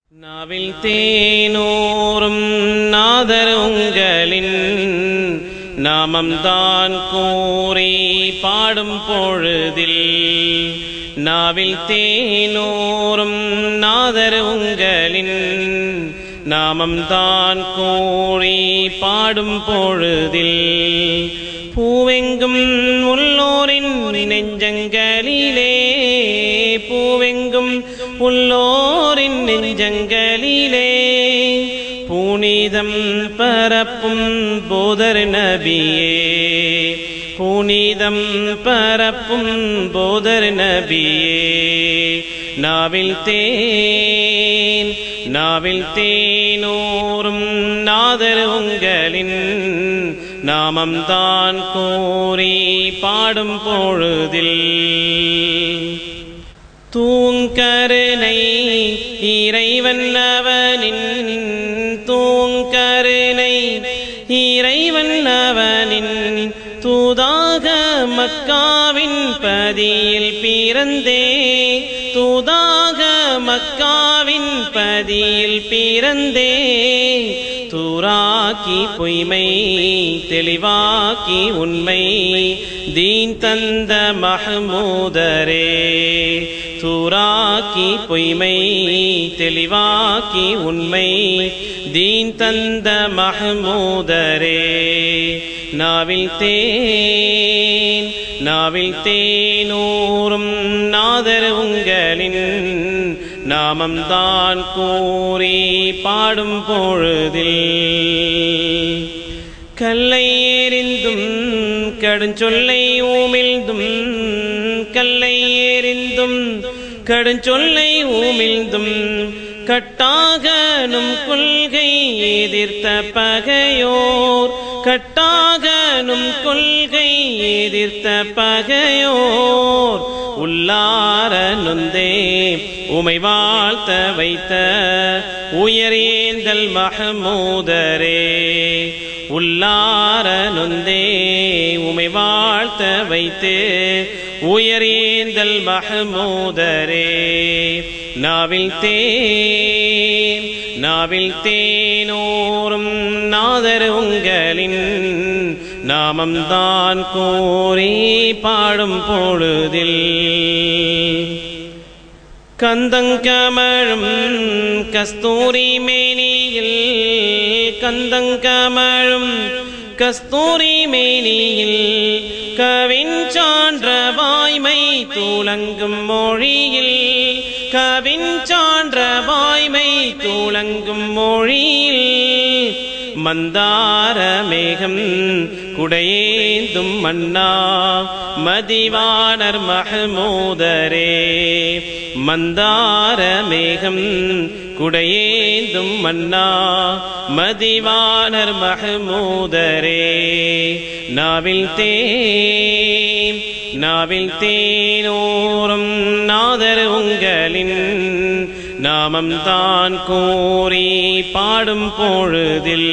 நாவில் தேனூரும் நாதர் உங்களின் நாமம்தான் கூறி பாடும் பொழுதில் நாவில் தேனூரும் நாதர் உங்களின் நாமம்தான் கூறி பாடும் பொழுதில் பூவெங்கும் உள்ளோரின் நெஞ்சங்களிலே பூவெங்கும் உள்ளோரின் நெஞ்சங்களிலே புனிதம் பரப்பும் போதர் நபியே புனிதம் பரப்பும் போதர் நபியே நாவில் தேன் நாவில் தேனூரும் நாதர் உங்களின் நாமம்தான் கூறி பாடும் பொழுதில் தூங்கருணை இறைவன் அவனின் தூங்கருணை இறைவன் அவனின் தூதாக மக்காவின் பதியில் பிறந்தே தூதாக மக்காவின் பதியில் பிறந்தே தூராக்கி பொய்மை தெளிவாக்கி உண்மை தீன் தந்த மஹமூதரே தூராக்கி பொய்மை தெளிவாக்கி உண்மை தீன் தந்த மஹமூதரே நாவில் தேன் நாவில் தேனூரும் நாதர் உங்களின் நாமம்தான் கூறி பாடும் பொழுதில் கல்லை எறிந்தும் கடுஞ்சொல்லை ஊமிழ்ந்தும் கல்லை எறிந்தும் கடுஞ்சொல்லை ஊமிழ்ந்தும் கட்டாகனும் கொள்கை எதிர்த்த பகையோர் கட்டாகனும் கொள்கை எதிர்த்த பகையோர் உள்ளார நொந்தே உமை வாழ்த்த வைத்த உயரேந்தல் மஹமூதரே உள்ளார நொந்தே உமை வாழ்த்த வைத்து உயரேந்தல் மஹமூதரே நாவில் தேன் நாவில் தேனோரும் நாதர் உங்களின் நாமம்தான் கோரி பாடும் பொழுதில் கந்தங்கமழும் கஸ்தூரி மேனியில் கந்தங்கமழும் கஸ்தூரி மேனியில் கவின் சான்ற வாய்மை தூளங்கும் மொழியில் கவின் சான்ற வாய்மை தூளங்கும் மொழியில் மந்தார மேகம் குடையேந்தும் மன்னா மதிவானர் மஹமூதரே மந்தார மேகம் குடையேந்தும் மன்னா மதிவானர் மஹமூதரே நாவில் தேன் நாவில் தேனோரும் நாதர் உங்களின் நாமம்தான் கூறி பாடும் பொழுதில்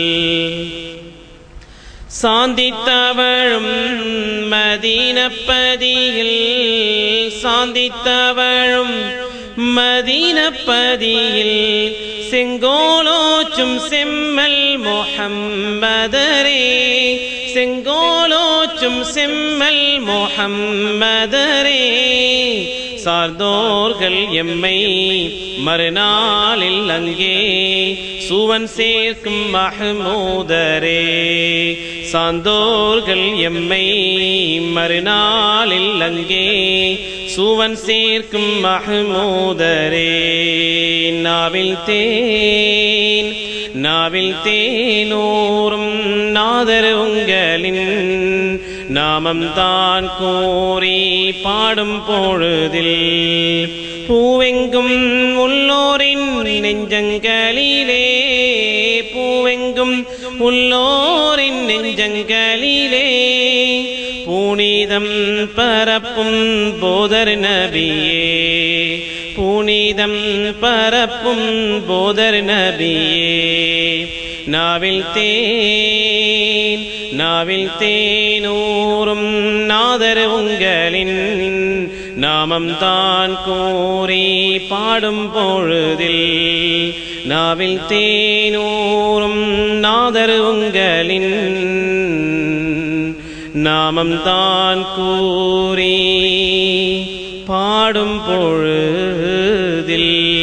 சாந்தித்தவழும் மதீனப்பதியில் சாந்தித்தவழும் மதீனப்பதியில் செங்கோலோச்சும் செம்மல் முஹம்மதரே செங்கோலோச்சும் செம்மல் முஹம்மதரே சார்ந்தோர்கள் எம்மை மறுநாளில் அங்கே சுவன் சேர்க்கும் மஹமூதரே சார்ந்தோர்கள் எம்மை மறுநாளில் அங்கே சுவன் சேர்க்கும் மஹமூதரே நாவில் தேன் நாவில் தேனூரும் நாதர் உங்களின் நாமம்தான் கோரி பாடும் பொழுதில் பூவெங்கும் உள்ளோரின் நெஞ்சங்களிலே பூவெங்கும் உள்ளோரின் நெஞ்சங்களிலே புனிதம் பரப்பும் போதர் நபியே புனிதம் பரப்பும் போதர் நபியே நாவில் தேன் நாவில் தேனூரும் நாதர் உங்களின் நாமம் தான் கூறி பாடும் பொழுதில் நாவில் தேனூரும் நாதர் உங்களின் நாமம் தான் கூறி பாடும் பொழுதில்